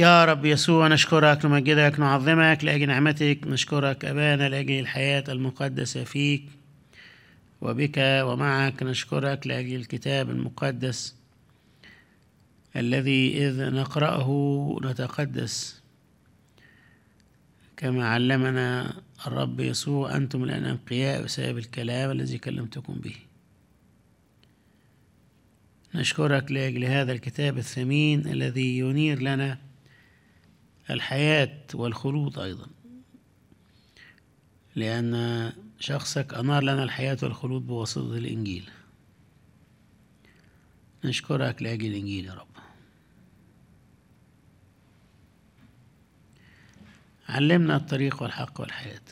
يا رب يسوع نشكرك نمجدك نعظمك لأجل نعمتك نشكرك أبانا لأجل الحياة المقدسة فيك وبك ومعك نشكرك لأجل الكتاب المقدس الذي إذ نقرأه نتقدس كما علمنا الرب يسوع أنتم الآن أنقياء بسبب الكلام الذي كلمتكم به نشكرك لأجل هذا الكتاب الثمين الذي ينير لنا الحياة والخلود أيضا لأن شخصك أنار لنا الحياة والخلود بواسطة الإنجيل نشكرك لأجل الإنجيل يا رب علمنا الطريق والحق والحياة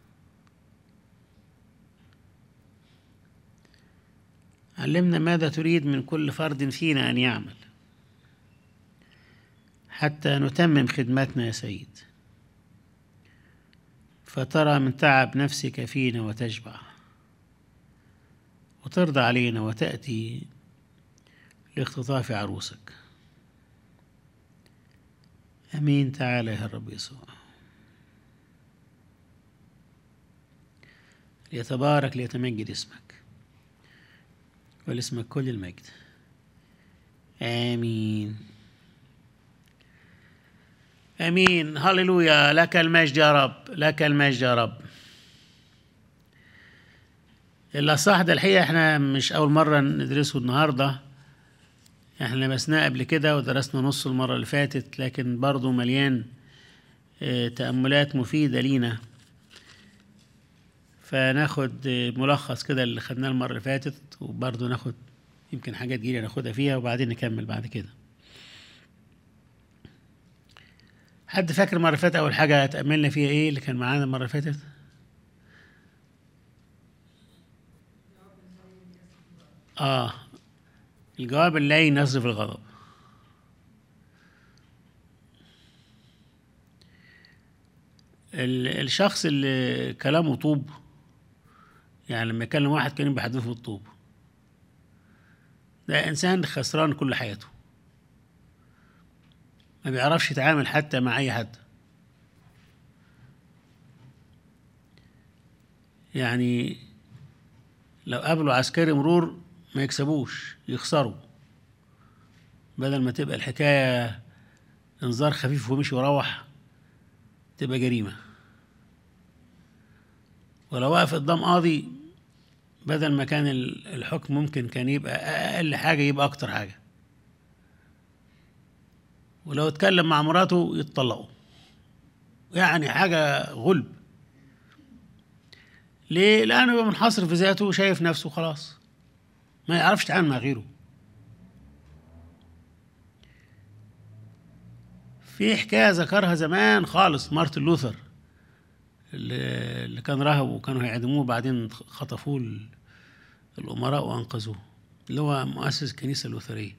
علمنا ماذا تريد من كل فرد فينا أن يعمل حتى نتمم خدمتنا يا سيد فترى من تعب نفسك فينا وتشبع وترضى علينا وتأتي لاختطاف عروسك امين تعالى يا الرب يسوع ليتبارك ليتمجد اسمك ولاسمك كل المجد امين امين هللويا لك المجد يا رب لك المجد يا رب الاصح ده الحقيقه احنا مش اول مره ندرسه النهارده احنا لمسناه قبل كده ودرسنا نص المره اللي فاتت لكن برضه مليان اه تاملات مفيده لينا فناخد ملخص كده اللي خدناه المره اللي فاتت وبرضه ناخد يمكن حاجات جديده ناخدها فيها وبعدين نكمل بعد كده حد فاكر المره اللي فاتت اول حاجه تاملنا فيها ايه اللي كان معانا المره اللي فاتت اه الجواب اللين يصرف الغضب الشخص اللي كلامه طوب يعني لما يكلم واحد كان بيحدثه بالطوب ده انسان خسران كل حياته ما بيعرفش يتعامل حتى مع اي حد يعني لو قابلوا عسكري مرور ما يكسبوش يخسروا بدل ما تبقى الحكاية انذار خفيف ومشي وروح تبقى جريمة ولو وقف قدام قاضي بدل ما كان الحكم ممكن كان يبقى أقل حاجة يبقى أكتر حاجة ولو اتكلم مع مراته يتطلقوا يعني حاجة غلب ليه؟ لأنه يبقى منحصر في ذاته وشايف نفسه خلاص ما يعرفش يتعامل مع غيره في حكاية ذكرها زمان خالص مارتن لوثر اللي كان راهب وكانوا هيعدموه بعدين خطفوه الأمراء وأنقذوه اللي هو مؤسس الكنيسة اللوثرية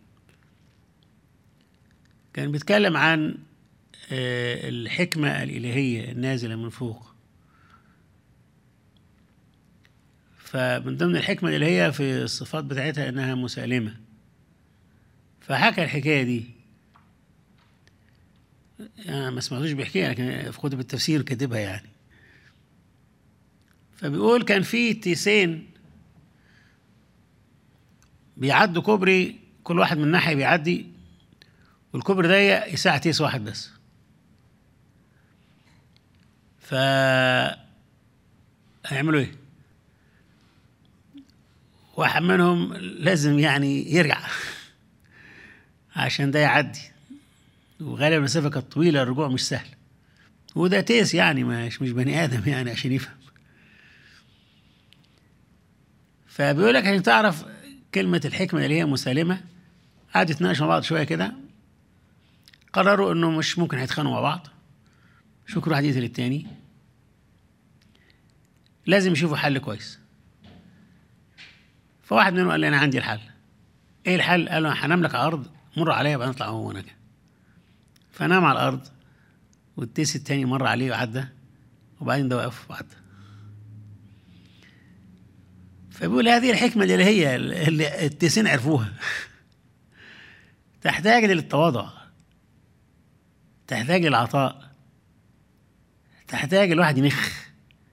كان بيتكلم عن الحكمة الإلهية النازلة من فوق فمن ضمن الحكمة الإلهية في الصفات بتاعتها إنها مسالمة فحكى الحكاية دي يعني ما سمعتوش بيحكيها لكن في كتب التفسير كاتبها يعني فبيقول كان في تيسين بيعدوا كوبري كل واحد من ناحية بيعدي والكوبري ضيق يساع تيس واحد بس ف هيعملوا ايه؟ واحد منهم لازم يعني يرجع عشان ده يعدي وغالبا المسافة كانت طويلة الرجوع مش سهل وده تيس يعني مش مش بني آدم يعني عشان يفهم فبيقول لك عشان تعرف كلمة الحكمة اللي هي مسالمة قعدوا يتناقشوا مع بعض شوية كده قرروا انه مش ممكن هيتخانقوا مع بعض شو كل واحد يقتل التاني لازم يشوفوا حل كويس فواحد منهم قال لي انا عندي الحل ايه الحل؟ قال له هنام لك على الارض مر عليا بقى نطلع هو وانا فنام على الارض والتيس التاني مر عليه وعدى وبعدين ده وقف وعدى فبيقول هذه الحكمة اللي هي اللي التيسين عرفوها تحتاج للتواضع تحتاج العطاء تحتاج الواحد ينخ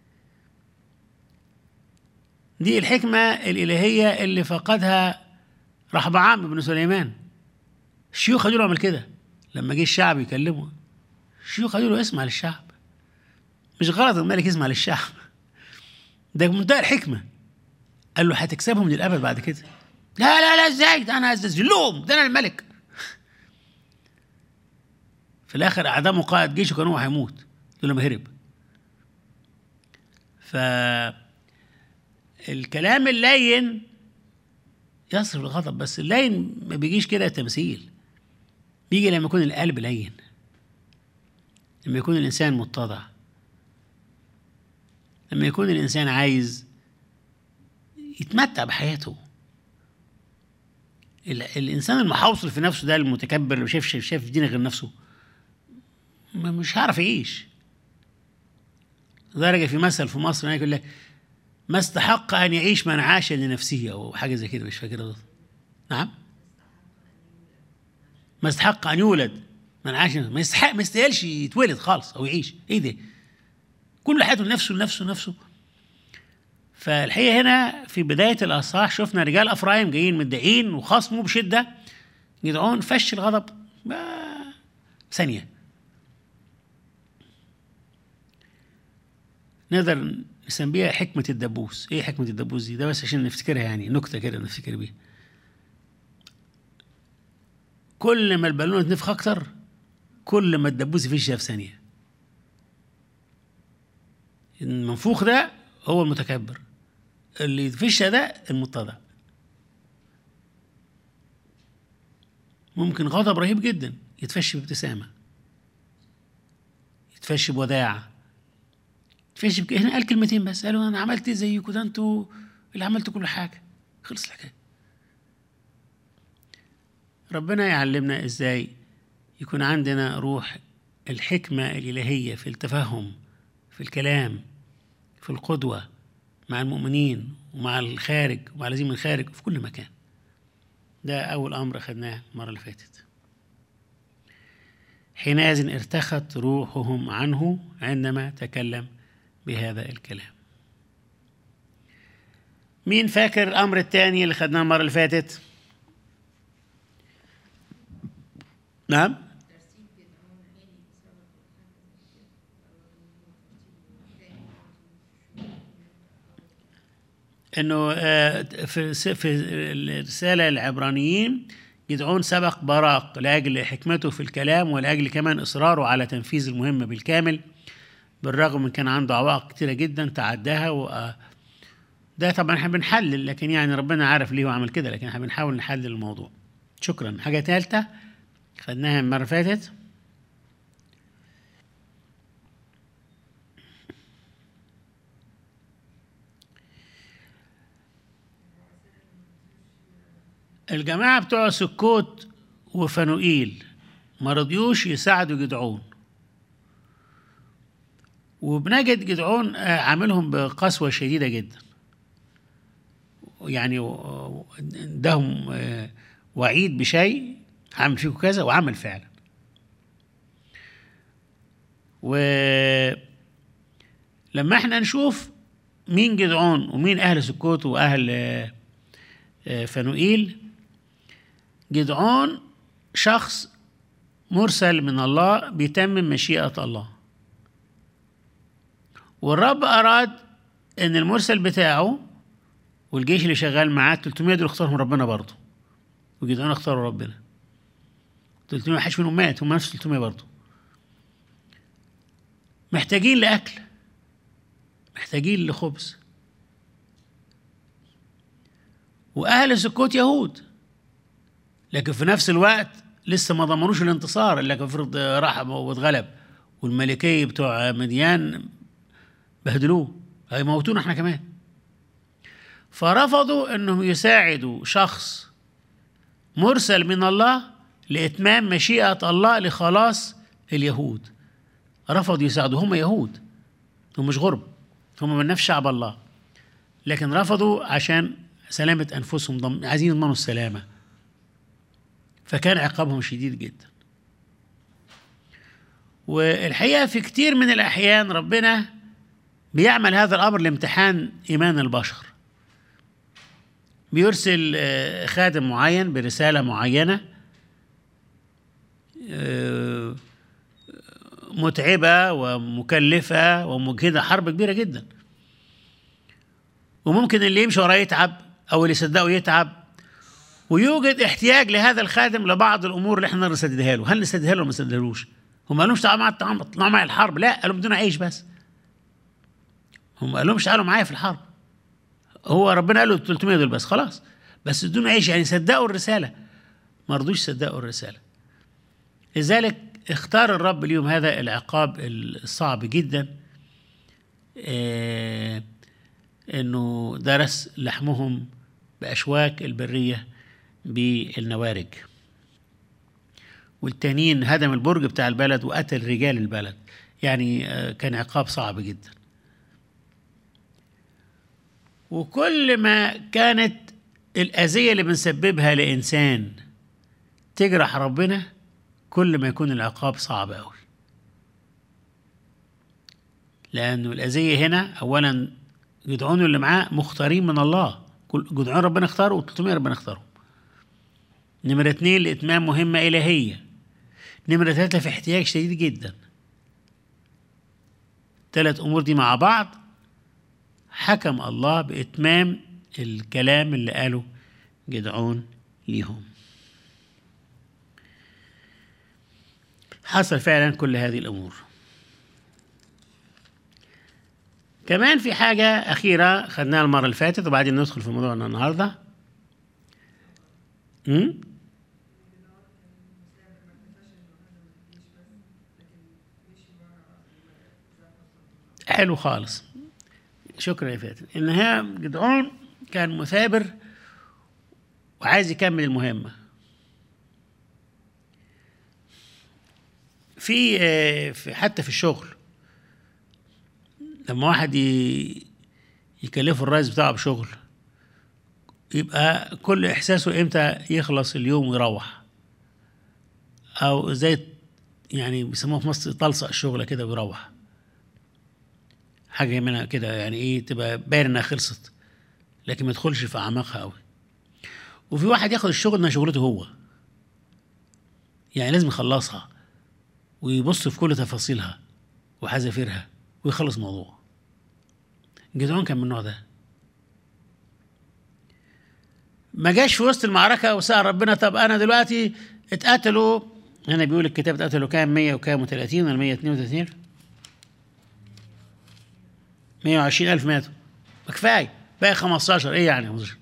دي الحكمة الإلهية اللي فقدها رحبعام بن سليمان الشيوخ قالوا له اعمل كده لما جه الشعب يكلمه الشيوخ قالوا له اسمع للشعب مش غلط الملك يسمع للشعب ده منتهى الحكمة قال له هتكسبهم للأبد بعد كده لا لا لا ازاي ده انا هذلهم ده انا الملك في الاخر اعدموا قائد جيش وكان هو هيموت لما هرب ف الكلام اللين يصرف الغضب بس اللين ما بيجيش كده تمثيل بيجي لما يكون القلب لين لما يكون الانسان متضع لما يكون الانسان عايز يتمتع بحياته الانسان المحوصل في نفسه ده المتكبر اللي شايف شايف شايف دين غير نفسه مش هيعرف يعيش درجة في مثل في مصر يقول لك ما استحق ان يعيش من عاش لنفسه او حاجه زي كده مش فاكر نعم ما استحق ان يولد من عاش ما يستحق ما يستاهلش يتولد خالص او يعيش ايه ده كل حياته لنفسه لنفسه لنفسه فالحقيقه هنا في بدايه الاصحاح شفنا رجال افرايم جايين متضايقين وخصموا بشده جدعون فش الغضب ثانيه نقدر نسميها حكمة الدبوس ايه حكمة الدبوس دي ده بس عشان نفتكرها يعني نكتة كده نفتكر بيها كل ما البالونة تنفخ أكتر كل ما الدبوس يفشها في ثانية المنفوخ ده هو المتكبر اللي يفشها ده المتضع ممكن غضب رهيب جدا يتفشي بابتسامة يتفشي بوداعة يتفشي بك... هنا قال كلمتين بس قالوا أنا عملت زيكم ده أنتوا اللي عملتوا كل حاجة خلص الحكاية ربنا يعلمنا إزاي يكون عندنا روح الحكمة الإلهية في التفهم في الكلام في القدوة مع المؤمنين ومع الخارج ومع الذين من الخارج في كل مكان ده أول أمر أخذناه المرة اللي فاتت حينئذ ارتخت روحهم عنه عندما تكلم بهذا الكلام مين فاكر الأمر الثاني اللي خدناه المرة اللي فاتت نعم انه في في الرساله العبرانيين جدعون سبق براق لاجل حكمته في الكلام ولاجل كمان اصراره على تنفيذ المهمه بالكامل بالرغم من كان عنده عوائق كتيره جدا تعداها و ده طبعا احنا بنحلل لكن يعني ربنا عارف ليه هو عمل كده لكن احنا بنحاول نحلل الموضوع شكرا حاجه ثالثه خدناها المره اللي فاتت الجماعة بتوع سكوت وفنوئيل ما رضيوش يساعدوا جدعون وبنجد جدعون عاملهم بقسوة شديدة جدا يعني ادهم وعيد بشيء عمل فيكم كذا وعمل فعلا ولما احنا نشوف مين جدعون ومين اهل سكوت واهل فنوئيل جدعون شخص مرسل من الله بيتمم مشيئة الله والرب أراد إن المرسل بتاعه والجيش اللي شغال معاه 300 دول اختارهم ربنا برضه وجدعون اختاروا ربنا 300 محدش منهم مات هم نفس 300 برضه محتاجين لأكل محتاجين لخبز وأهل سكوت يهود لكن في نفس الوقت لسه ما ضمنوش الانتصار الا افرض راح واتغلب والملكيه بتوع مديان بهدلوه هيموتونا احنا كمان فرفضوا انهم يساعدوا شخص مرسل من الله لاتمام مشيئه الله لخلاص اليهود رفضوا يساعدوا هم يهود هم مش غرب هم من نفس شعب الله لكن رفضوا عشان سلامه انفسهم ضم... عايزين يضمنوا السلامه فكان عقابهم شديد جدا والحقيقة في كتير من الأحيان ربنا بيعمل هذا الأمر لامتحان إيمان البشر بيرسل آه، خادم معين برسالة معينة آه، متعبة ومكلفة ومجهدة حرب كبيرة جدا وممكن اللي يمشي وراه يتعب أو اللي يصدقه يتعب ويوجد احتياج لهذا الخادم لبعض الأمور اللي احنا نقدر نسددها له هل نسددها له ولا ما نسددهالوش هم ما قالوش تعالوا معايا طلعوا معايا الحرب لا قالوا بدون عيش بس هم قالوا مش تعالوا معايا في الحرب هو ربنا قال له 300 دول بس خلاص بس بدون عيش يعني صدقوا الرسالة ما رضوش صدقوا الرسالة لذلك اختار الرب اليوم هذا العقاب الصعب جدا آه انه درس لحمهم باشواك البريه بالنوارج والتانيين هدم البرج بتاع البلد وقتل رجال البلد يعني آه، كان عقاب صعب جدا وكل ما كانت الأذية اللي بنسببها لإنسان تجرح ربنا كل ما يكون العقاب صعب أوي لأنه الأذية هنا أولا جدعون اللي معاه مختارين من الله كل جدعون ربنا اختاره و300 ربنا اختارهم نمرة اتنين لإتمام مهمة إلهية نمرة ثلاثة في احتياج شديد جدا ثلاث أمور دي مع بعض حكم الله بإتمام الكلام اللي قاله جدعون ليهم حصل فعلا كل هذه الأمور كمان في حاجة أخيرة خدناها المرة اللي فاتت وبعدين ندخل في موضوعنا النهاردة أمم؟ حلو خالص شكرا يا فاتن ان هي جدعون كان مثابر وعايز يكمل المهمه في آه، في- حتى في الشغل لما واحد ي- يكلفه الرئيس بتاعه بشغل يبقى كل احساسه امتى يخلص اليوم ويروح او زي يعني بيسموها في مصر طلصق الشغله كده ويروح حاجه منها كده يعني ايه تبقى باين انها خلصت لكن ما يدخلش في اعماقها قوي وفي واحد ياخد الشغل انها شغلته هو يعني لازم يخلصها ويبص في كل تفاصيلها وحذافيرها ويخلص الموضوع جدعون كان من النوع ده ما جاش في وسط المعركه وسأل ربنا طب انا دلوقتي اتقتلوا هنا بيقول الكتاب اتقتلوا كام 100 وكام و30 ولا 132 120 ألف ماتوا ما كفاية باقي 15 إيه يعني 15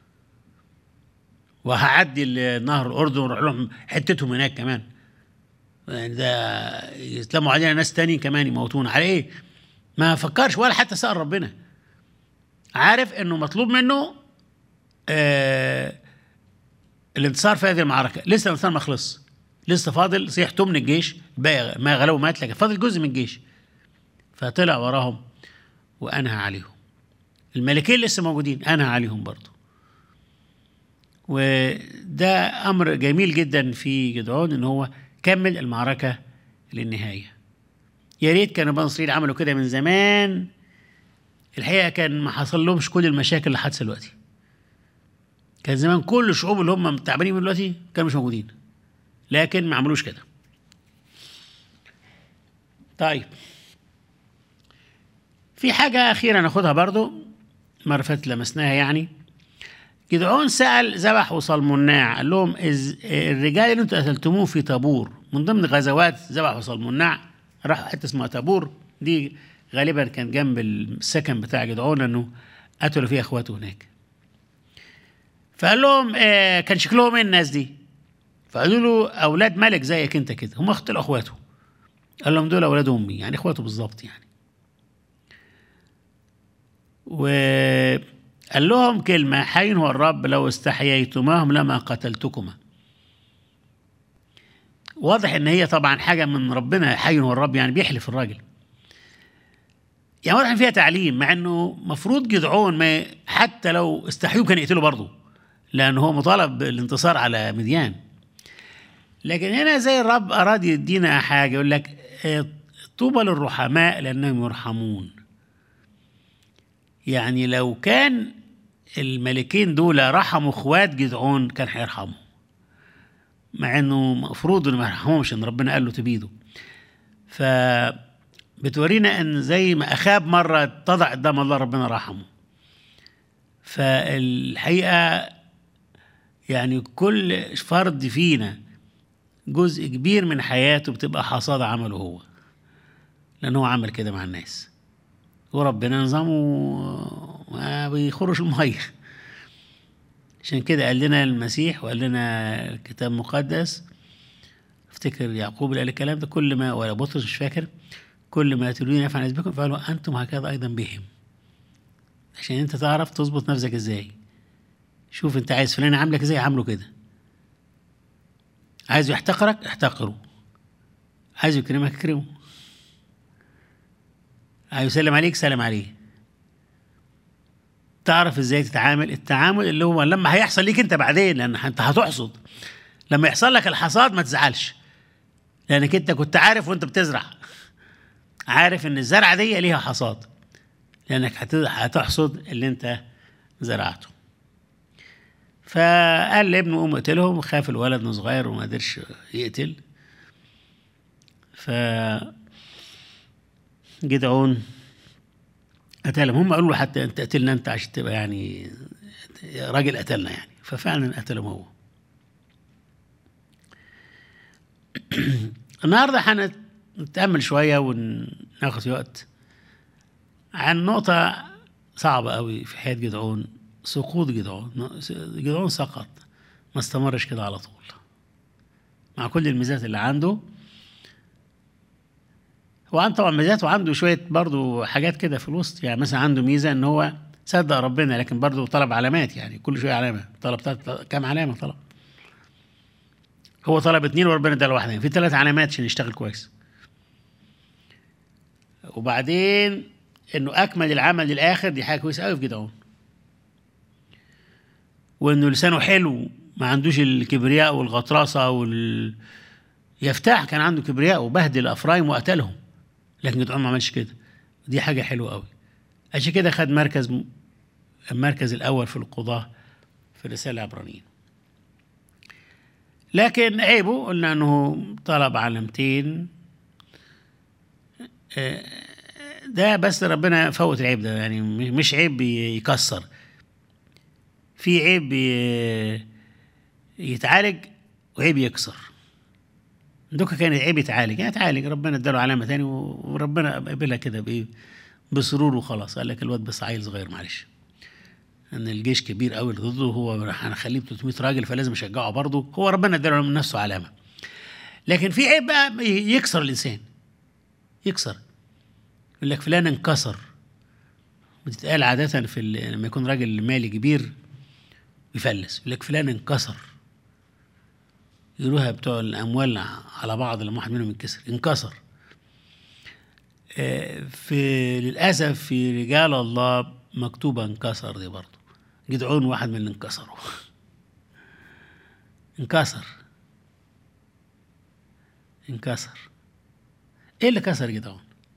وهعدي ال- نهر الأردن ونروح لهم حتتهم هناك كمان يعني ده يسلموا علينا ناس تاني كمان يموتونا على إيه؟ ما فكرش ولا حتى سأل ربنا عارف إنه مطلوب منه آه الانتصار في هذه المعركة لسه الانتصار ما خلص لسه فاضل صيحته من الجيش باقي ما غلبوا مات لكن فاضل جزء من الجيش فطلع وراهم وانهى عليهم الملكين لسه موجودين انهى عليهم برضه وده امر جميل جدا في جدعون ان هو كمل المعركه للنهايه يا ريت كانوا بني اسرائيل عملوا كده من زمان الحقيقه كان ما حصل لهمش كل المشاكل اللي حادثه دلوقتي كان زمان كل الشعوب اللي هم تعبانين من دلوقتي كانوا مش موجودين لكن ما عملوش كده طيب في حاجة أخيرة ناخدها برضو مرة فاتت لمسناها يعني جدعون سأل ذبح وصلمناع قال لهم إز الرجال اللي انتوا قتلتموه في طابور من ضمن غزوات ذبح وصلمناع راحوا حتة اسمها طابور دي غالبا كان جنب السكن بتاع جدعون انه قتلوا فيها اخواته هناك فقال لهم آه كان شكلهم ايه الناس دي فقالوا له اولاد ملك زيك انت كده هم قتلوا اخواته قال لهم دول اولاد امي يعني اخواته بالظبط يعني وقال لهم كلمة حي هو الرب لو استحييتماهم لما قتلتكما واضح ان هي طبعا حاجة من ربنا حي هو الرب يعني بيحلف الراجل يعني واضح ان فيها تعليم مع انه مفروض جدعون ما حتى لو استحيوا كان يقتلوا برضه لان هو مطالب بالانتصار على مديان لكن هنا زي الرب اراد يدينا حاجه يقول لك آه، طوبى للرحماء لانهم يرحمون يعني لو كان الملكين دول رحموا اخوات جدعون كان هيرحمهم مع انه مفروض انه ما يرحمهمش ان ربنا قال له تبيده ف بتورينا ان زي ما اخاب مره اتضع قدام الله ربنا رحمه فالحقيقه يعني كل فرد فينا جزء كبير من حياته بتبقى حصاد عمله هو لان هو عمل كده مع الناس وربنا نظامه ما بيخرش الميه عشان كده قال لنا المسيح وقال لنا الكتاب المقدس افتكر يعقوب اللي قال الكلام ده كل ما ولا بطرس مش فاكر كل ما تريدون يفعل بكم فعلوا انتم هكذا ايضا بهم عشان انت تعرف تظبط نفسك ازاي شوف انت عايز فلان عاملك ازاي عامله كده عايز يحتقرك احتقره عايز يكرمك اكرمه عايز يسلم عليك سلم عليه تعرف ازاي تتعامل التعامل اللي هو لما هيحصل ليك انت بعدين لان انت هتحصد لما يحصل لك الحصاد ما تزعلش لانك انت كنت عارف وانت بتزرع عارف ان الزرعه دي ليها حصاد لانك هت- هتحصد اللي انت زرعته فقال لابنه قوم اقتلهم خاف الولد انه صغير وما قدرش يقتل ف جدعون قتلهم هم قالوا له حتى انت قتلنا انت عشان تبقى يعني راجل قتلنا يعني ففعلا قتلهم هو النهارده هنتأمل شوية وناخد وقت عن نقطة صعبة قوي في حياة جدعون سقوط جدعون جدعون سقط ما استمرش كده على طول مع كل الميزات اللي عنده هو عنده طبعا ميزات وعنده شوية برضه حاجات كده في الوسط يعني مثلا عنده ميزة ان هو صدق ربنا لكن برضه طلب علامات يعني كل شوية علامة طلب تلات- كام علامة طلب هو طلب اتنين وربنا اداله واحدة في ثلاث علامات عشان يشتغل كويس وبعدين انه اكمل العمل للاخر دي حاجه كويسه قوي في جدعون وانه لسانه حلو ما عندوش الكبرياء والغطرسه وال يفتح كان عنده كبرياء وبهدل افرايم وقتلهم لكن جدعون ما عملش كده دي حاجه حلوه قوي عشان كده خد مركز م- المركز الاول في القضاه في الرساله العبرانيين لكن عيبه قلنا انه طلب علامتين آه، ده بس ربنا فوت العيب ده يعني م- مش عيب يكسر في عيب ي- يتعالج وعيب يكسر دوكا كان عيب يتعالج يعني يتعالج ربنا اداله علامه تاني و- وربنا قبلها كده بايه بسرور وخلاص قال لك الواد بس عيل صغير معلش ان الجيش كبير قوي اللي ضده هو هنخليه ب 300 راجل فلازم اشجعه برضه هو ربنا اداله من نفسه علامه لكن في عيب بقى يكسر الانسان يكسر يقول لك فلان انكسر بتتقال عادة في ال- لما يكون راجل مالي كبير يفلس يقول لك فلان انكسر يقولوها بتوع الأموال على بعض لما واحد منهم ينكسر انكسر آه، في للأسف في رجال الله مكتوبة انكسر دي برضه جدعون واحد من اللي انكسروا انكسر انكسر ايه اللي كسر جدعون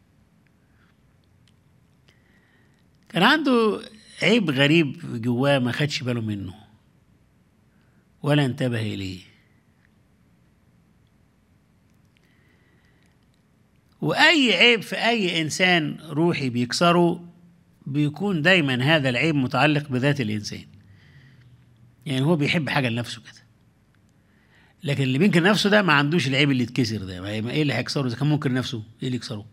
كان عنده عيب غريب جواه ما خدش باله منه ولا انتبه اليه واي عيب في اي انسان روحي بيكسره بيكون دايما هذا العيب متعلق بذات الانسان يعني هو بيحب حاجه لنفسه كده لكن اللي بينكر نفسه ده ما عندوش العيب اللي يتكسر ده ما ايه اللي هيكسره اذا كان منكر نفسه ايه اللي يكسره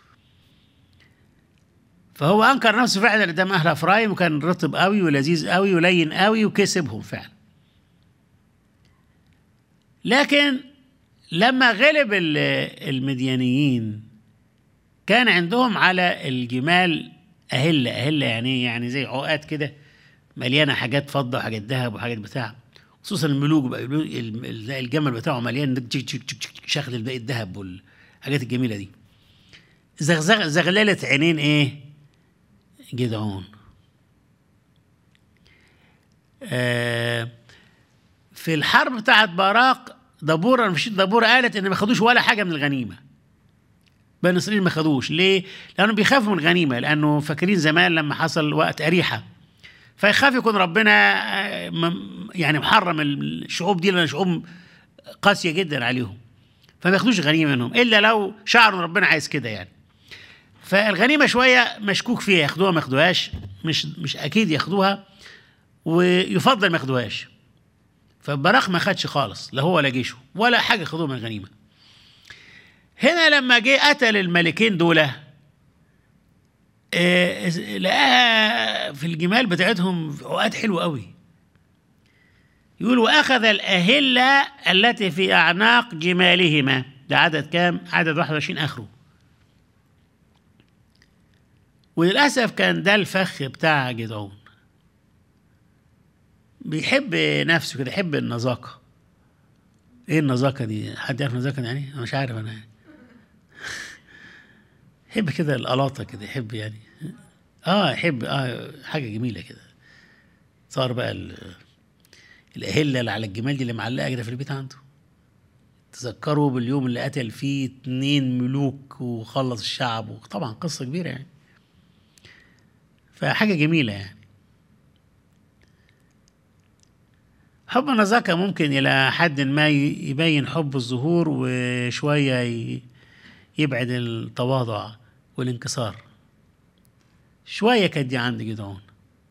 فهو انكر نفسه فعلا قدام اهل افرايم وكان رطب قوي ولذيذ قوي ولين قوي وكسبهم فعلا لكن لما غلب ال- المديانيين كان عندهم على الجمال أهلة أهلة يعني إيه؟ يعني زي عقاد كده مليانة حاجات فضة وحاجات ذهب وحاجات بتاع خصوصا الملوك بقى يقولوا الم- ال- الجمل بتاعه مليان تشك- تشك- تشك- تشك- شغل الباقي الذهب والحاجات الجميلة دي زغزغ زغللة عينين ايه جدعون آه في الحرب بتاعت باراق دبورة مش دبورة قالت ان ما خدوش ولا حاجة من الغنيمة بني اسرائيل ما خدوش ليه؟ لانهم بيخافوا من الغنيمة لانه فاكرين زمان لما حصل وقت أريحة فيخاف يكون ربنا آه، م- يعني محرم الشعوب دي لان شعوب قاسية جدا عليهم فما ياخدوش غنيمة منهم الا لو شعروا ان ربنا عايز كده يعني فالغنيمة شوية مشكوك فيها ياخدوها ما ياخدوهاش مش مش اكيد ياخدوها ويفضل ما ياخدوهاش فبراخ ما خدش خالص لا هو ولا جيشه ولا حاجه خدوها من الغنيمه هنا لما جه قتل الملكين دول آه، لقاها في الجمال بتاعتهم عقاد حلوه قوي يقول واخذ الاهله التي في اعناق جمالهما ده عدد كام عدد 21 اخره وللاسف كان ده الفخ بتاع جدعون بيحب نفسه كده يحب النزاكه ايه النزاكه دي حد يعرف النزاكه دي يعني انا مش عارف انا يحب كده القلاطه كده يحب يعني اه يحب اه حاجه جميله كده صار بقى ال- الاهله اللي على الجمال دي اللي معلقه كده في البيت عنده تذكروا باليوم اللي قتل فيه اتنين ملوك وخلص الشعب وطبعا قصه كبيره يعني فحاجه جميله يعني حب النزاكة ممكن إلى حد ما ي- يبين حب الظهور وشوية ي- يبعد التواضع والانكسار شوية كانت دي عند جدعون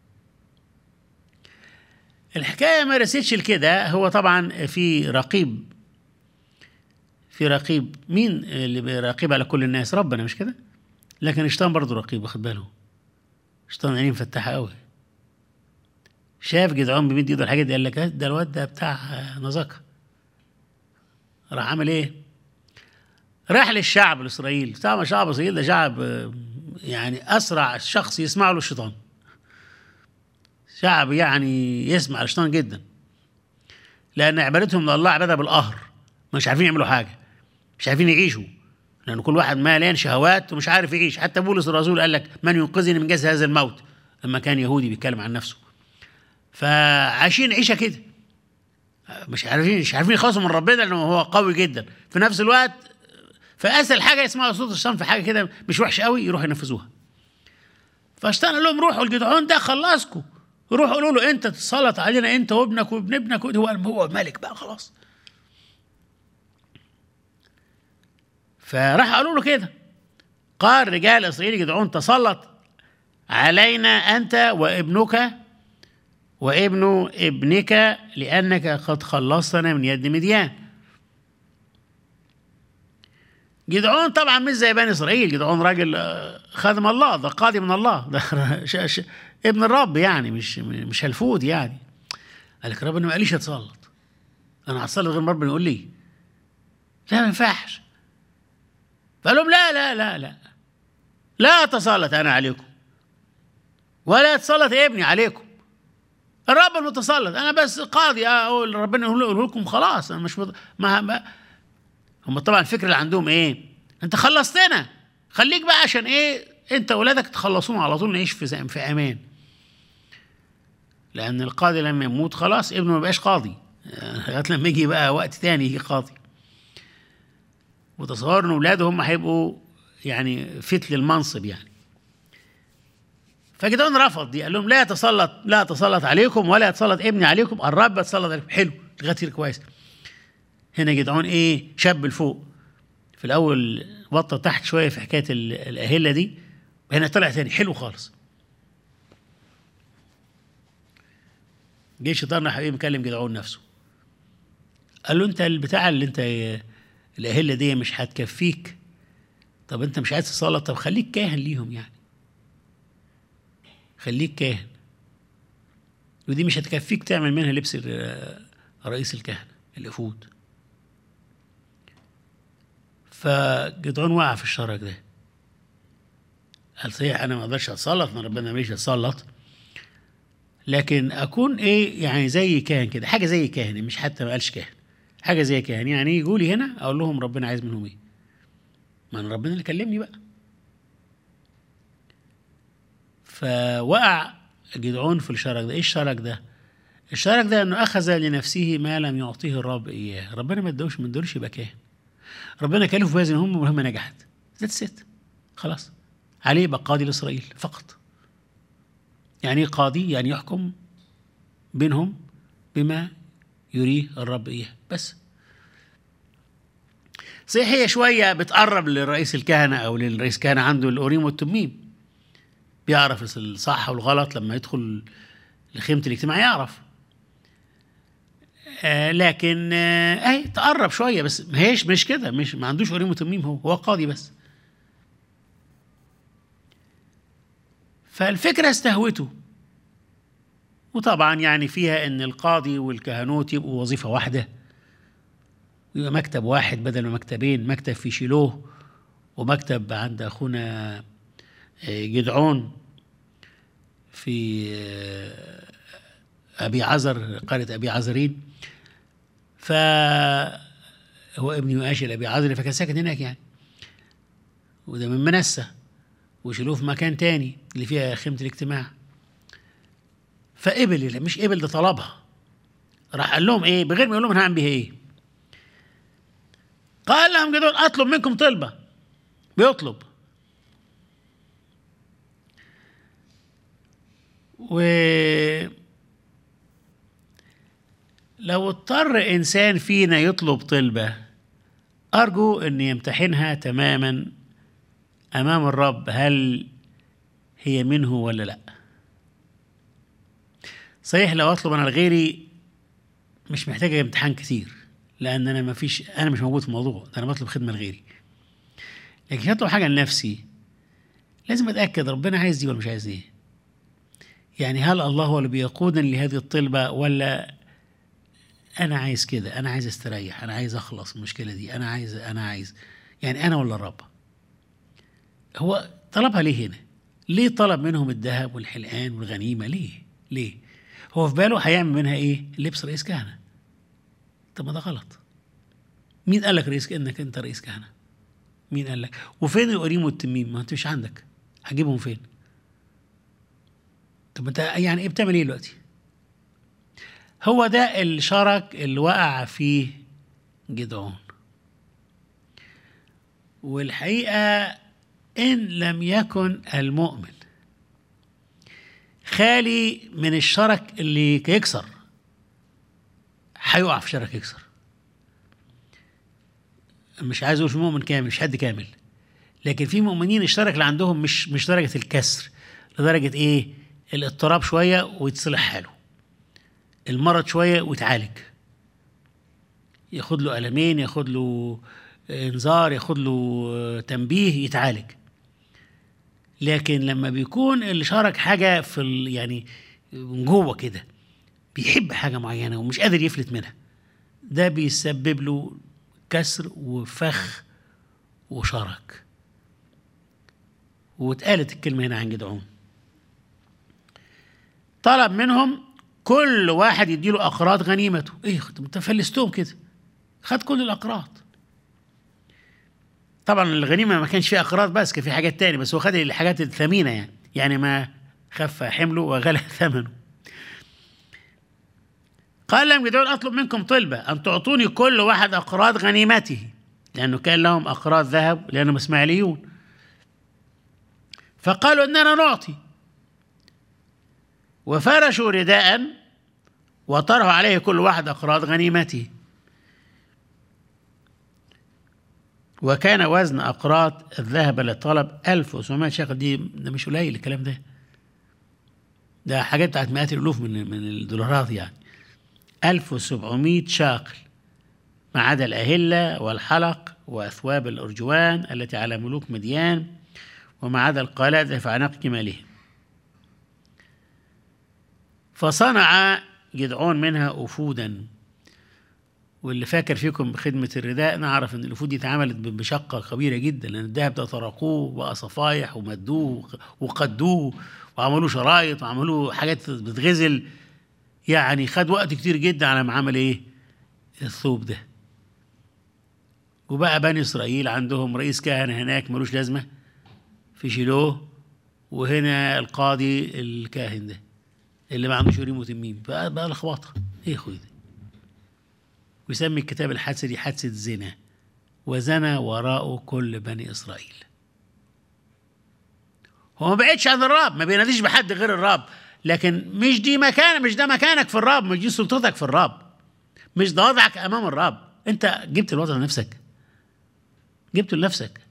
الحكاية ما رستش لكده هو طبعا في رقيب في رقيب مين اللي بيراقب على كل الناس ربنا مش كده لكن الشيطان برضه رقيب واخد باله الشيطان عينيه مفتحة قوي شاف جدعون بيمد ايده الحاجات دي قال لك "آه، ده الواد ده بتاع نزاكه راح عامل ايه؟ راح للشعب الاسرائيلي طبعا شعب اسرائيل ده شعب آه، يعني اسرع شخص يسمع له الشيطان شعب يعني يسمع الشيطان جدا لان عبادتهم لله عباده بالقهر مش عارفين يعملوا حاجه مش عارفين يعيشوا لان كل واحد مليان شهوات ومش عارف يعيش حتى بولس الرسول قال لك من ينقذني من جسد هذا الموت لما كان يهودي بيتكلم عن نفسه فعايشين عيشه كده مش عارفين مش عارفين يخلصوا من ربنا لانه هو قوي جدا في نفس الوقت فاسهل حاجه يسمعوا صوت الشيطان في حاجه كده مش وحشه قوي يروحوا ينفذوها فالشيطان قال لهم روحوا الجدعون ده خلصكم روحوا قولوا له انت تسلط علينا انت وابنك وابن ابنك هو هو ملك بقى خلاص فراح قالوا له كده قال رجال اسرائيل جدعون تسلط علينا انت وابنك وابن ابنك لأنك قد خلصتنا من يد مديان جدعون طبعا مش زي بني إسرائيل جدعون راجل آه، خادم الله ده قاضي من الله ده ش- ش- ابن الرب يعني مش مش هلفود يعني قال لك ربنا ما قاليش اتسلط انا هتصلي غير ما ربنا يقول لي لا ما ينفعش فقال لهم لا لا لا لا لا اتسلط انا عليكم ولا يتسلط ابني عليكم الرب المتسلط انا بس قاضي اقول ربنا يقول يقول لكم خلاص انا مش مض... ما, ما هم طبعا الفكره اللي عندهم ايه انت خلصتنا خليك بقى عشان ايه انت واولادك تخلصون على طول نعيش في زي- في امان لان القاضي لما يموت خلاص ابنه ما بقاش قاضي لغايه لما يجي بقى وقت تاني يجي قاضي وتصور ان اولاده هم هيبقوا يعني فتل المنصب يعني فجدعون رفض دي قال لهم لا يتسلط لا يتسلط عليكم ولا يتسلط ابني عليكم الرب يتسلط عليكم حلو لغايه كده كويس هنا جدعون ايه شاب لفوق في الاول بطل تحت شويه في حكايه ال- الاهله دي وهنا طلع تاني حلو خالص جه الشيطان راح ايه مكلم جدعون نفسه قال له انت البتاع اللي انت الاهله دي مش هتكفيك طب انت مش عايز تسلط طب خليك كاهن ليهم يعني خليك كاهن ودي مش هتكفيك تعمل منها لبس ال- رئيس الكهنة الإفود فجدعون وقع في الشرك ده قال صحيح أنا ما أقدرش أتسلط ما ربنا ماليش أتسلط لكن أكون إيه يعني زي كاهن كده حاجة زي كاهن مش حتى ما قالش كاهن حاجة زي كاهن يعني يجوا لي هنا أقول لهم ربنا عايز منهم إيه ما أنا ربنا اللي كلمني بقى فوقع جدعون في الشرك ده ايه الشرك ده اشترك ده انه اخذ لنفسه ما لم يعطيه الرب اياه ربنا ما ادوش ما ادوش يبقى كاهن ربنا كلفه بهذه المهمه والمهمه نجحت ذات ست خلاص عليه يبقى قاضي لاسرائيل فقط يعني ايه قاضي يعني يحكم بينهم بما يريه الرب اياه بس صحيح هي شويه بتقرب لرئيس الكهنه او للرئيس الكهنه عنده الاوريم والتميم بيعرف الصح والغلط لما يدخل لخيمه الاجتماع يعرف آه لكن آه اهي تقرب شويه بس ما هيش مش كده مش ما عندوش اوريم وتميم هو هو قاضي بس فالفكره استهوته وطبعا يعني فيها ان القاضي والكهنوت يبقوا وظيفه واحده ويبقى مكتب واحد بدل ما مكتبين مكتب في شيلوه ومكتب عند اخونا آه، جدعون في آه، ابي عزر قريه ابي عزرين ف هو ابن يؤاشر ابي عزر فكان ساكن هناك يعني وده من منسة وشيلوه في مكان تاني اللي فيها خيمة الاجتماع فقبل لا مش قبل ده طلبها راح قال لهم ايه بغير ما يقول لهم انا هعمل بيها ايه قال لهم جدول اطلب منكم طلبه بيطلب و لو اضطر انسان فينا يطلب طلبه ارجو ان يمتحنها تماما امام الرب هل هي منه ولا لا صحيح لو اطلب انا لغيري مش محتاجه امتحان كتير لان انا ما فيش انا مش موجود في الموضوع ده انا بطلب خدمه لغيري لكن اطلب حاجه لنفسي لازم اتاكد ربنا عايز دي ولا مش عايز دي يعني هل الله هو اللي بيقودني لهذه الطلبه ولا انا عايز كده انا عايز استريح انا عايز اخلص من المشكله دي انا عايز انا عايز يعني انا ولا الرب هو طلبها ليه هنا ليه طلب منهم الذهب والحلقان والغنيمه ليه ليه هو في باله هيعمل منها ايه لبس رئيس كهنه طب ما ده غلط مين قال لك رئيس انك انت رئيس كهنه مين قال لك وفين الأوريم والتميم ما انت مش عندك هجيبهم فين طب انت يعني ايه بتعمل ايه دلوقتي هو ده الشرك اللي وقع فيه جدعون والحقيقة إن لم يكن المؤمن خالي من الشرك اللي يكسر هيقع في شرك يكسر مش عايز اقول في مؤمن كامل مش حد كامل لكن في مؤمنين الشرك اللي عندهم مش مش درجه الكسر لدرجه ايه الاضطراب شويه ويتصلح حاله المرض شويه ويتعالج ياخد له قلمين ياخد له انذار ياخد له تنبيه يتعالج لكن لما بيكون اللي شارك حاجه في ال يعني من جوه كده بيحب حاجه معينه ومش قادر يفلت منها ده بيسبب له كسر وفخ وشرك واتقالت الكلمه هنا عن جدعون طلب منهم كل واحد يديله اقراط غنيمته ايه انت فلستهم كده خد كل الاقراط طبعا الغنيمه ما كانش فيها اقراط بس كان في حاجات تاني بس هو خد الحاجات الثمينه يعني يعني ما خف حمله وغلى ثمنه قال لهم جدعون اطلب منكم طلبه ان تعطوني كل واحد اقراط غنيمته لانه كان لهم اقراط ذهب لانهم اسماعيليون فقالوا اننا نعطي وفرشوا رداء وطرحوا عليه كل واحد اقراط غنيمته وكان وزن أقراط الذهب اللي طلب 1700 شقل دي ده مش قليل الكلام ده ده حاجات بتاعت مئات الألوف من من الدولارات يعني 1700 شاقل ما عدا الأهلة والحلق وأثواب الأرجوان التي على ملوك مديان وما عدا القلادة في أعناق جمالهم فصنع جدعون منها أفودا واللي فاكر فيكم بخدمة الرداء نعرف إن الأفود دي اتعملت بمشقة كبيرة جدا لأن الذهب ده طرقوه بقى صفايح ومدوه وقدوه وعملوه شرايط وعملوه حاجات بتغزل يعني خد وقت كتير جدا على ما عمل إيه الثوب ده وبقى بني إسرائيل عندهم رئيس كهنة هناك ملوش لازمة في شيلوه وهنا القاضي الكاهن ده اللي ما عندوش يوريم وتميم بقى بقى لخبطه ايه يا اخويا ده؟ ويسمي الكتاب الحادثه دي حادثه زنا وزنى وراءه كل بني اسرائيل هو ما بعدش عن الرب ما بيناديش بحد غير الرب لكن مش دي مكان مش ده مكانك في الرب مش دي سلطتك في الرب مش ده وضعك امام الرب انت جبت الوضع لنفسك جبته لنفسك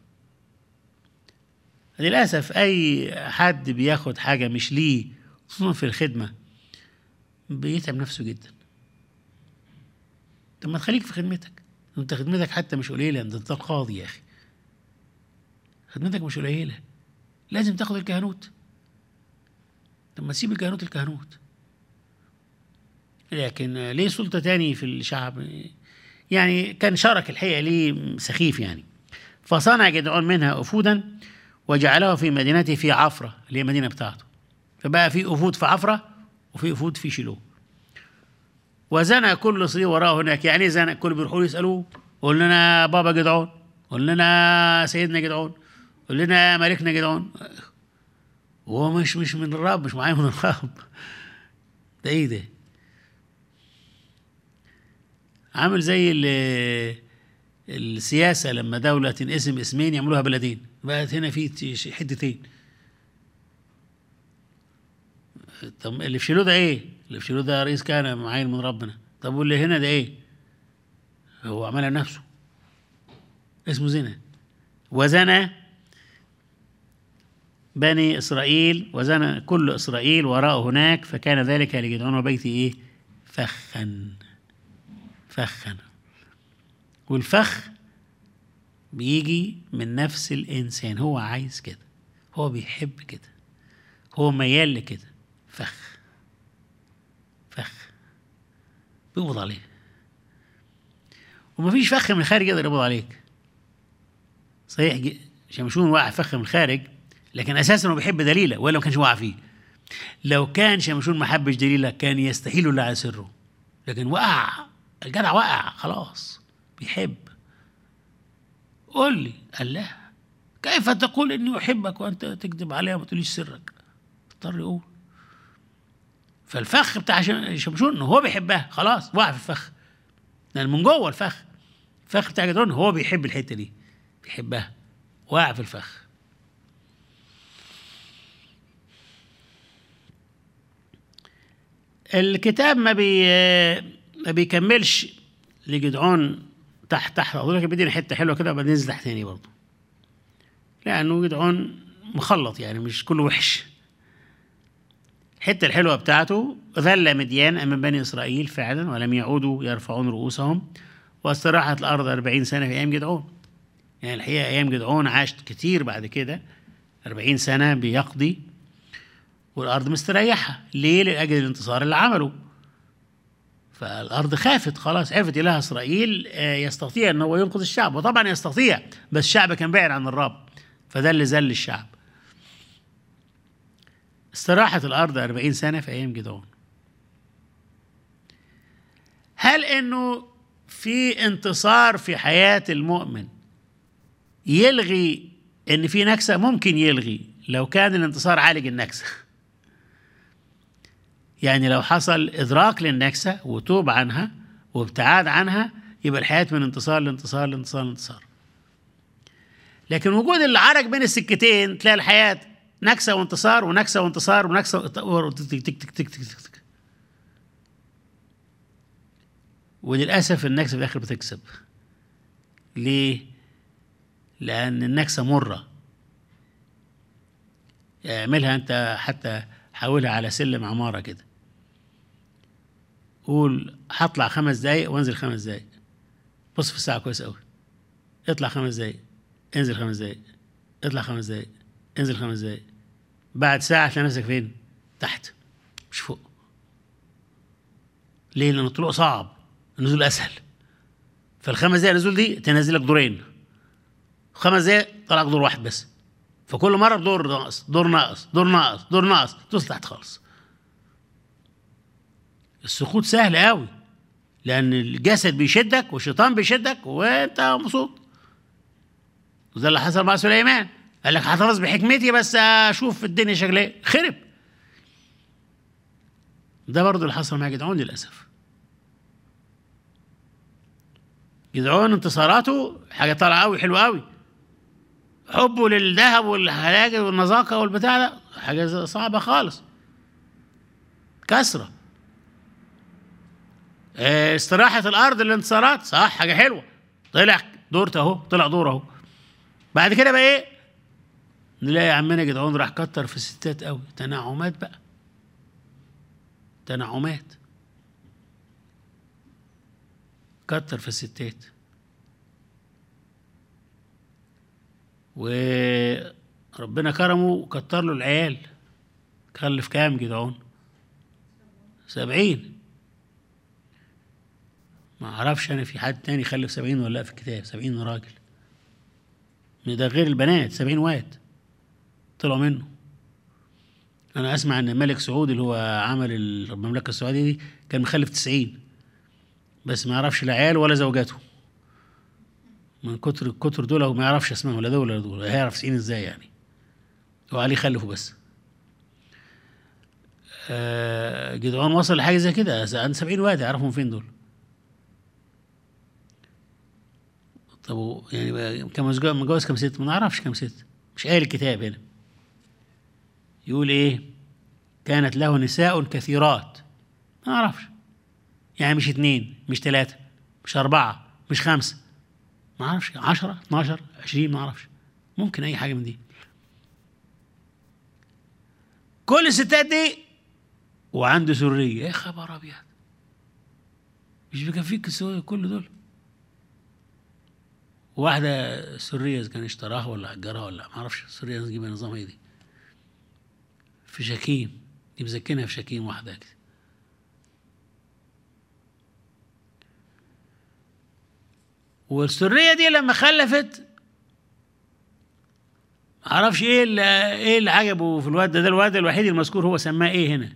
للاسف اي حد بياخد حاجه مش ليه خصوصا في الخدمه بيتعب نفسه جدا طب ما تخليك في خدمتك انت خدمتك حتى مش قليله انت انت القاضي يا اخي خدمتك مش قليله لازم تاخد الكهنوت طب ما تسيب الكهنوت الكهنوت لكن ليه سلطة تاني في الشعب يعني كان شارك الحقيقة ليه سخيف يعني فصنع جدعون منها أفودا وجعله في مدينته في عفرة اللي هي المدينة بتاعته فبقى في أفود في عفرة وفي أفود في شيلوه وزنى كل صغير وراءه هناك يعني إيه زنى كل بيروحوا يسألوه قول لنا بابا جدعون قول لنا سيدنا جدعون قول لنا ملكنا جدعون وهو مش مش من الرب مش معايا من الرب ده ايه ده عامل زي ال- السياسة لما دولة تنقسم اسمين يعملوها بلدين بقت هنا في تش- حتتين طب اللي في شيلو ده ايه؟ اللي في شيلو ده رئيس كان معين من ربنا طب واللي هنا ده ايه؟ هو عملها نفسه اسمه زنا وزنى بني إسرائيل وزنى كل إسرائيل وراءه هناك فكان ذلك لجدعون وبيته إيه فخا فخا والفخ بيجي من نفس الإنسان هو عايز كده هو بيحب كده هو ميال لكده فخ فخ بيقبض عليه ومفيش فخ من الخارج يقدر يقبض عليك صحيح ج- شمشون وقع فخ من الخارج لكن اساسا هو بيحب دليله ولا ما كانش واقع فيه لو كان شمشون ما حبش دليله كان يستحيل له على سره لكن وقع الجدع وقع خلاص بيحب قول لي قال لا كيف تقول اني احبك وانت تكذب عليها وما تقوليش سرك اضطر يقول فالفخ بتاع شم- شمشون إن هو بيحبها خلاص وقع في الفخ لان من جوه الفخ الفخ بتاع جدعون هو بيحب الحته دي بيحبها وقع في الفخ الكتاب ما بي ما بيكملش لجدعون تحت تحت اقول لك بيدينا حته حلوه كده وبعدين ننزل تحت تاني برضه لانه جدعون مخلط يعني مش كله وحش الحته الحلوه بتاعته ذل مديان امام بني اسرائيل فعلا ولم يعودوا يرفعون رؤوسهم واستراحت الارض أربعين سنه في ايام جدعون يعني الحقيقه ايام جدعون عاش كتير بعد كده أربعين سنه بيقضي والارض مستريحه ليه لاجل الانتصار اللي عمله فالارض خافت خلاص عرفت اله اسرائيل آه، يستطيع ان هو ينقذ الشعب وطبعا يستطيع بس الشعب كان بعيد عن الرب فده اللي ذل الشعب استراحت الارض أربعين سنه في ايام جدعون هل انه في انتصار في حياه المؤمن يلغي ان في نكسه ممكن يلغي لو كان الانتصار عالج النكسه يعني لو حصل ادراك للنكسه وتوب عنها وابتعاد عنها يبقى الحياه من انتصار لانتصار لانتصار لانتصار لكن وجود اللي عرج بين السكتين تلاقي الحياه نكسه وانتصار ونكسه وانتصار ونكسه وانتصار تك تك تك تك تك تك تك. وللاسف النكسه في الاخر بتكسب ليه؟ لان النكسه مره اعملها انت حتى حولها على سلم عماره كده قول هطلع خمس دقايق وانزل خمس دقايق بص في الساعه كويس قوي اطلع خمس دقايق انزل خمس دقايق اطلع خمس دقايق انزل خمس دقايق بعد ساعه تلاقي نفسك فين تحت مش فوق ليه لان الطلوع صعب النزول اسهل فالخمس دقايق النزول دي تنزلك دورين خمس دقايق طلعك دور واحد بس فكل مره دور ناقص دور ناقص دور ناقص دور ناقص توصل تحت خالص السقوط سهل قوي لان الجسد بيشدك والشيطان بيشدك وانت مبسوط وده اللي حصل مع سليمان قال لك هحتفظ بحكمتي بس اشوف الدنيا شكلها ايه خرب ده برضه اللي حصل مع جدعون للاسف جدعون انتصاراته حاجه طالعه قوي حلوه قوي حبه للذهب والهلاجل والنزاقه والبتاع ده حاجه صعبه خالص كسره اه استراحه الارض الانتصارات صح حاجه حلوه طلع دورت اهو طلع دور اهو بعد كده بقى ايه نلاقي عمنا جدعون راح كتر في الستات قوي تنعمات بقى تنعمات كتر في الستات وربنا كرمه وكتر له العيال خلف كام جدعون سبعين ما اعرفش انا في حد تاني خلف سبعين ولا لا في الكتاب سبعين راجل ده غير البنات سبعين واد طلعوا منه انا اسمع ان الملك سعود اللي هو عمل المملكه السعوديه دي كان مخلف تسعين بس ما يعرفش لا عيال ولا زوجاته من كتر الكتر دول هو ما يعرفش اسمهم ولا دول ولا دول هيعرف تسعين ازاي يعني هو عليه خلفه بس آه جدعون وصل لحاجه زي كده عند سبعين واد يعرفهم فين دول طب يعني كم متجوز كم ست ما نعرفش كم ست مش قايل الكتاب هنا يقول ايه كانت له نساء كثيرات ما نعرفش يعني مش اتنين مش تلاتة مش أربعة مش خمسة ما أعرفش عشرة اتناشر عشرين ما أعرفش ممكن أي حاجة من دي كل الستات دي وعنده سرية يا خبر أبيض مش بيكفيك كل دول واحدة سرية إذا كان اشتراها ولا أجرها ولا ما أعرفش سرية نجيبها نظام إيه دي في شكيم دي مزكنها في شكيم واحدة كده والسرية دي لما خلفت معرفش ايه اللي ايه اللي عجبه في الواد ده, ده الواد الوحيد المذكور هو سماه ايه هنا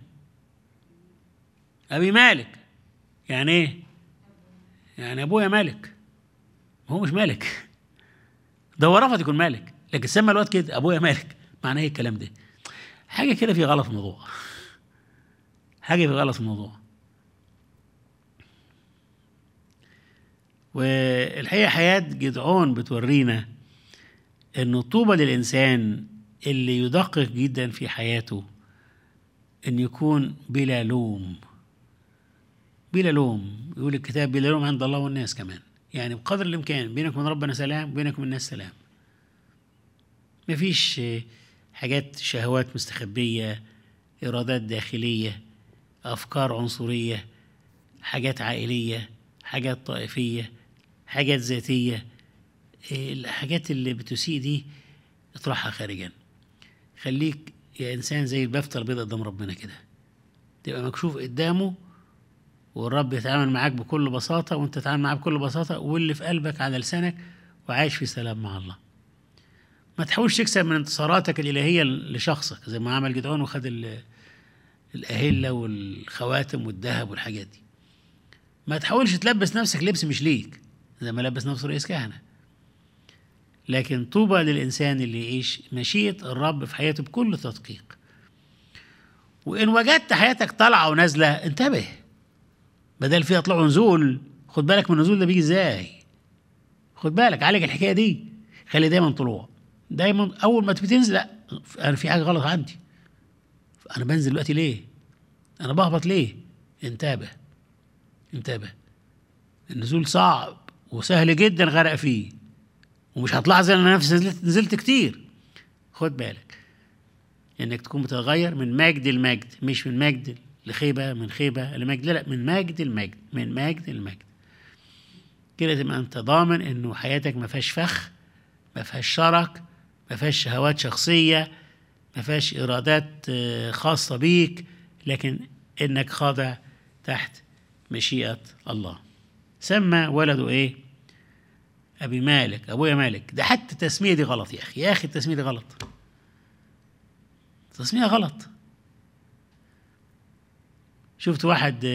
ابي مالك يعني ايه يعني ابويا مالك هو مش مالك ده هو رفض يكون مالك لكن سمى الواد كده ابويا مالك معناه ايه الكلام ده حاجه كده في غلط في الموضوع حاجه في غلط في الموضوع والحقيقه حياه جدعون بتورينا انه طوبى للانسان اللي يدقق جدا في حياته ان يكون بلا لوم بلا لوم يقول الكتاب بلا لوم عند الله والناس كمان يعني بقدر الامكان بينك وبين ربنا سلام وبينك وبين الناس سلام مفيش حاجات شهوات مستخبيه ارادات داخليه افكار عنصريه حاجات عائليه حاجات طائفيه حاجات ذاتيه الحاجات اللي بتسيء دي اطرحها خارجا خليك يا انسان زي البفتة البيضاء قدام ربنا كده تبقى مكشوف قدامه والرب يتعامل معاك بكل بساطة وانت تتعامل معاه بكل بساطة واللي في قلبك على لسانك وعايش في سلام مع الله ما تحاولش تكسب من انتصاراتك الإلهية لشخصك زي ما عمل جدعون وخد الأهلة والخواتم والذهب والحاجات دي ما تحاولش تلبس نفسك لبس مش ليك زي ما لبس نفسه رئيس كهنة لكن طوبى للإنسان اللي يعيش مشيئة الرب في حياته بكل تدقيق وإن وجدت حياتك طالعة ونازلة انتبه بدل فيها طلوع ونزول خد بالك من النزول ده بيجي ازاي خد بالك عالج الحكايه دي خلي دايما طلوع دايما اول ما بتنزل لا انا في حاجه غلط عندي انا بنزل دلوقتي ليه انا بهبط ليه انتبه انتبه النزول صعب وسهل جدا غرق فيه ومش هتلاحظ ان انا نفسي نزلت, نزلت كتير خد بالك انك تكون بتتغير من مجد لمجد مش من مجد لخيبة من خيبة لمجد لا لا من مجد لمجد من مجد لمجد كده تبقى انت ضامن انه حياتك ما فيهاش فخ ما فيهاش شرك ما فيهاش شهوات شخصية ما فيهاش إرادات خاصة بيك لكن انك خاضع تحت مشيئة الله سمى ولده ايه ابي مالك ابويا مالك ده حتى التسمية دي غلط يا اخي يا اخي التسمية دي غلط التسمية غلط شفت واحد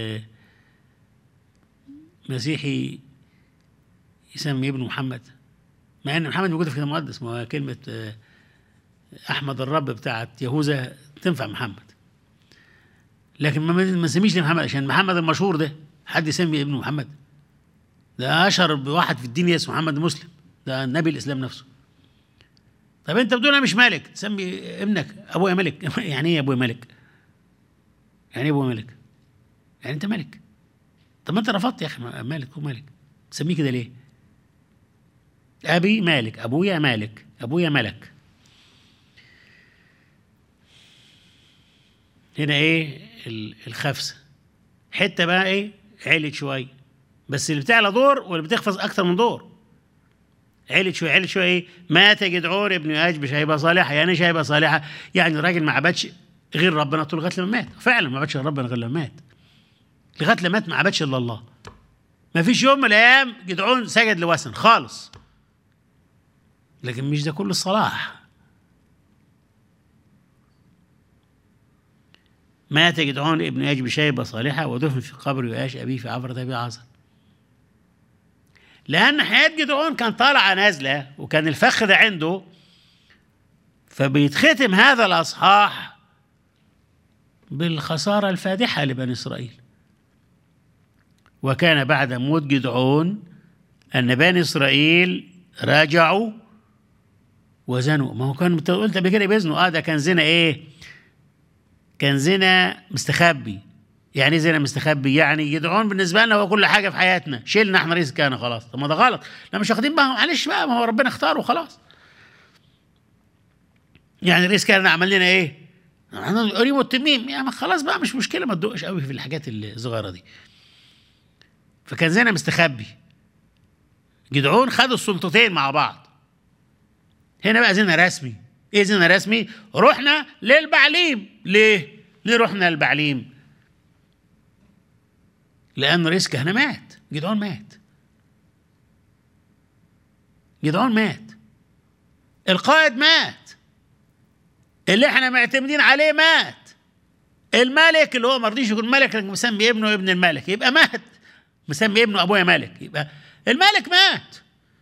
مسيحي يسمي ابنه محمد مع ان محمد موجوده في الكتاب المقدس ما هو كلمه احمد الرب بتاعت يهوذا تنفع محمد لكن ما ما نسميش محمد عشان محمد المشهور ده حد يسمي ابنه محمد ده اشهر واحد في الدنيا اسمه محمد مسلم ده نبي الاسلام نفسه طب انت بتقول انا مش ملك تسمي ابنك ابويا ملك يعني ايه ابويا ملك يعني ايه ابويا ملك يعني انت ملك طب ما انت رفضت يا اخي مالك هو مالك تسميه كده ليه ابي مالك ابويا مالك ابويا ملك هنا ايه ال- الخفسه حته بقى ايه علت شويه بس اللي بتعلى دور واللي بتخفز اكتر من دور علت شويه علت شويه ايه مات جدعون ابن اجب شيبه صالحه يعني شيبه صالحه يعني الراجل ما عبدش غير ربنا طول لغايه لما مات فعلا ما عبدش غير ربنا غير لما مات لغايه لما مات ما عبدش الا الله ما فيش يوم من الايام جدعون سجد لوثن خالص لكن مش ده كل الصلاح مات جدعون ابن يجب شيبة صالحة ودفن في قبر يؤاش أبيه في عبرة أبي عاصر لأن حياة جدعون كان طالعة نازلة وكان الفخ ده عنده فبيتختم هذا الأصحاح بالخسارة الفادحة لبني إسرائيل وكان بعد موت جدعون أن بني إسرائيل راجعوا وزنوا ما هو كان انت قلت قبل كده بيزنوا اه ده كان زنا ايه؟ كان زنا مستخبي يعني ايه زنا مستخبي يعني جدعون بالنسبه لنا هو كل حاجه في حياتنا شيلنا احنا رزق كان خلاص طب ما ده غلط لا مش واخدين بقى معلش بقى ما هو ربنا اختاره وخلاص يعني رزق كان عمل لنا ايه؟ احنا قريب والتميم يعني خلاص بقى مش مشكله ما تدقش قوي في الحاجات الصغيره دي فكان زنا مستخبي جدعون خدوا السلطتين مع بعض هنا بقى زنا رسمي ايه زنا رسمي رحنا للبعليم ليه ليه رحنا للبعليم لان رئيس كهنه مات جدعون مات جدعون مات القائد مات اللي احنا معتمدين عليه مات الملك اللي هو ما رضيش يكون ملك لكن مسمي ابنه ابن الملك يبقى مات مسمي ابنه ابويا ملك يبقى الملك مات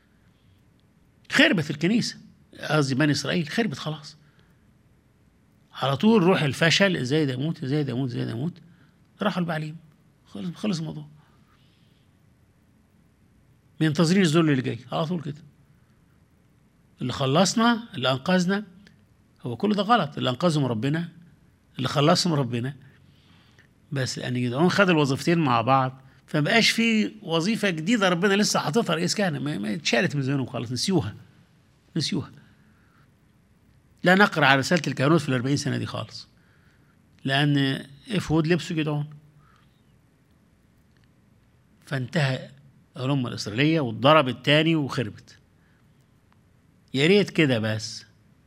خربت الكنيسه قصدي بني اسرائيل خربت خلاص على طول روح الفشل ازاي ده يموت ازاي ده يموت ازاي ده يموت راحوا البعليم خلص خلص الموضوع منتظرين الذل اللي جاي على طول كده اللي خلصنا اللي انقذنا هو كل ده غلط اللي انقذهم ربنا اللي خلصهم ربنا بس لان جدعون خد الوظيفتين مع بعض فما بقاش في وظيفه جديده ربنا لسه حاططها رئيس كهنه ما ما اتشالت من ذهنهم خلاص نسيوها نسيوها لا نقرا على رساله الكهنوت في الأربعين سنه دي خالص لان افود لبسوا جدعون فانتهى الأمة الإسرائيلية واتضرب التاني وخربت يا ريت كده بس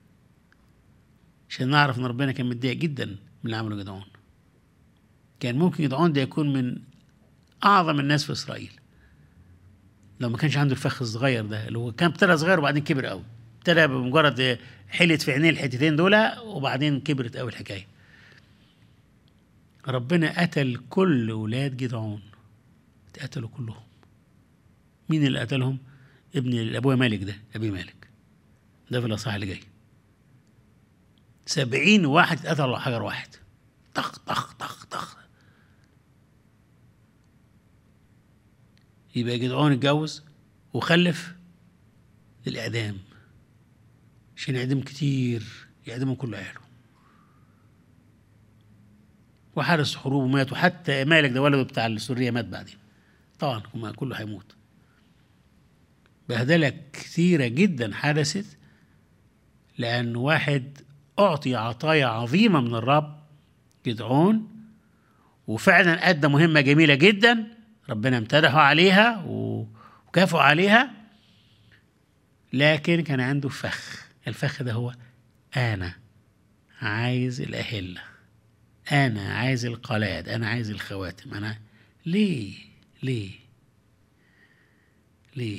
عشان نعرف ان ربنا كان متضايق جدا من اللي عمله جدعون كان ممكن جدعون ده يكون من اعظم الناس في اسرائيل لو ما كانش عنده الفخ الصغير ده اللي هو كان ابتدى صغير وبعدين كبر قوي ابتدى بمجرد حلت في عينيه الحتتين دول وبعدين كبرت قوي الحكايه ربنا قتل كل ولاد جدعون اتقتلوا كلهم مين اللي قتلهم ابن ابويا مالك ده ابي مالك ده في الاصحاح اللي جاي سبعين واحد اتقتلوا على حجر واحد طخ طخ طخ طخ يبقى جدعون اتجوز وخلف للإعدام عشان يعدم كتير يعدمهم كل عياله وحارس حروب ومات وحتى مالك ده ولده بتاع السورية مات بعدين طبعا هما كله هيموت بهدلة كثيرة جدا حدثت لأن واحد أعطي عطايا عظيمة من الرب جدعون وفعلا أدى مهمة جميلة جدا ربنا امتدحه عليها وكافئه عليها لكن كان عنده فخ الفخ ده هو أنا عايز الأهلة أنا عايز القلائد أنا عايز الخواتم أنا ليه ليه ليه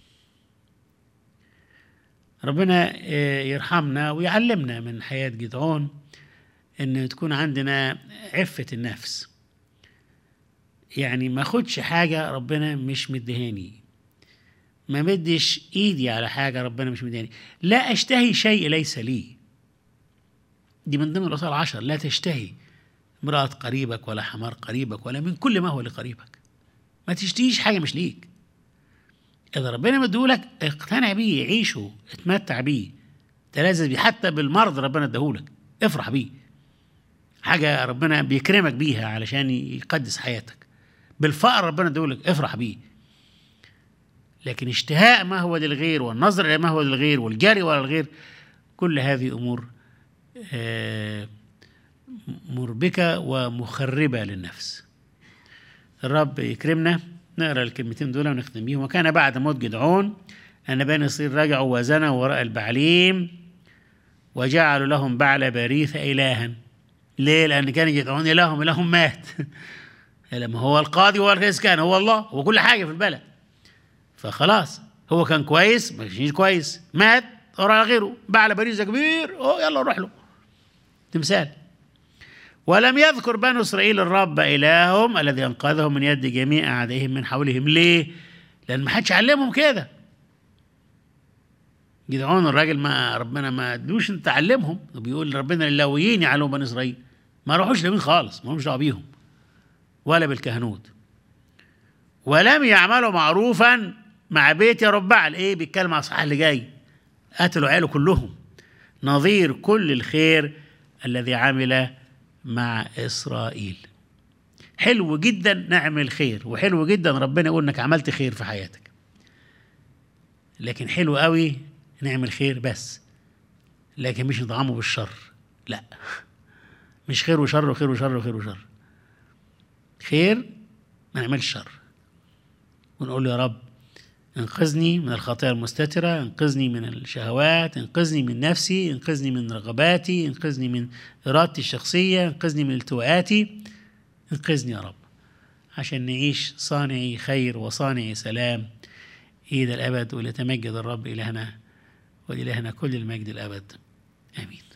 ربنا يرحمنا ويعلمنا من حياة جدعون ان تكون عندنا عفة النفس يعني ما اخدش حاجة ربنا مش مدهاني ما مدش ايدي على حاجة ربنا مش مدهاني لا اشتهي شيء ليس لي دي من ضمن الاصول العشر لا تشتهي امرأة قريبك ولا حمار قريبك ولا من كل ما هو لقريبك ما تشتهيش حاجة مش ليك إذا ربنا مديهولك اقتنع بيه عيشه اتمتع بيه تلذذ بيه حتى بالمرض ربنا اداهولك افرح بيه حاجة ربنا بيكرمك بيها علشان يقدس حياتك بالفقر ربنا اداهولك افرح بيه لكن اشتهاء ما هو للغير والنظر إلى ما هو للغير والجري ورا الغير كل هذه أمور آه، مربكة ومخربة للنفس الرب يكرمنا نقرا الكلمتين دول ونختم بيهم وكان بعد موت جدعون أن بني إسرائيل رجعوا وزنوا وراء البعليم وجعلوا لهم بعل بريث إلها ليه؟ لأن كان جدعون إلههم إلههم مات لما هو القاضي هو الرئيس كان هو الله هو كل حاجة في البلد فخلاص هو كان كويس ما كانش كويس مات ورا غيره بعل بريزة كبير أوه يلا نروح له تمثال ولم يذكر بنو إسرائيل الرب إلههم الذي أنقذهم من يد جميع أعدائهم من حولهم ليه؟ لأن ما حدش علمهم كده جدعون الراجل ما ربنا ما ادوش انت تعلمهم وبيقول ربنا للاويين يعلموا بني اسرائيل ما راحوش لمين خالص ما لهمش دعوه بيهم ولا بالكهنوت ولم يعملوا معروفا مع بيت يربعل ايه بيتكلم على الصح اللي جاي قتلوا عياله كلهم نظير كل الخير الذي عمل مع اسرائيل حلو جدا نعمل خير وحلو جدا ربنا يقول انك عملت خير في حياتك لكن حلو قوي نعمل خير بس لكن مش نطعمه بالشر لا مش خير وشر وخير وشر وخير وشر خير ما نعملش شر ونقول له يا رب انقذني من الخطايا المستترة انقذني من الشهوات انقذني من نفسي انقذني من رغباتي انقذني من إرادتي الشخصية انقذني من التواءاتي انقذني يا رب عشان نعيش صانعي خير وصانعي سلام إلى الأبد وليتمجد الرب إلهنا ولإلهنا كل المجد الأبد آمين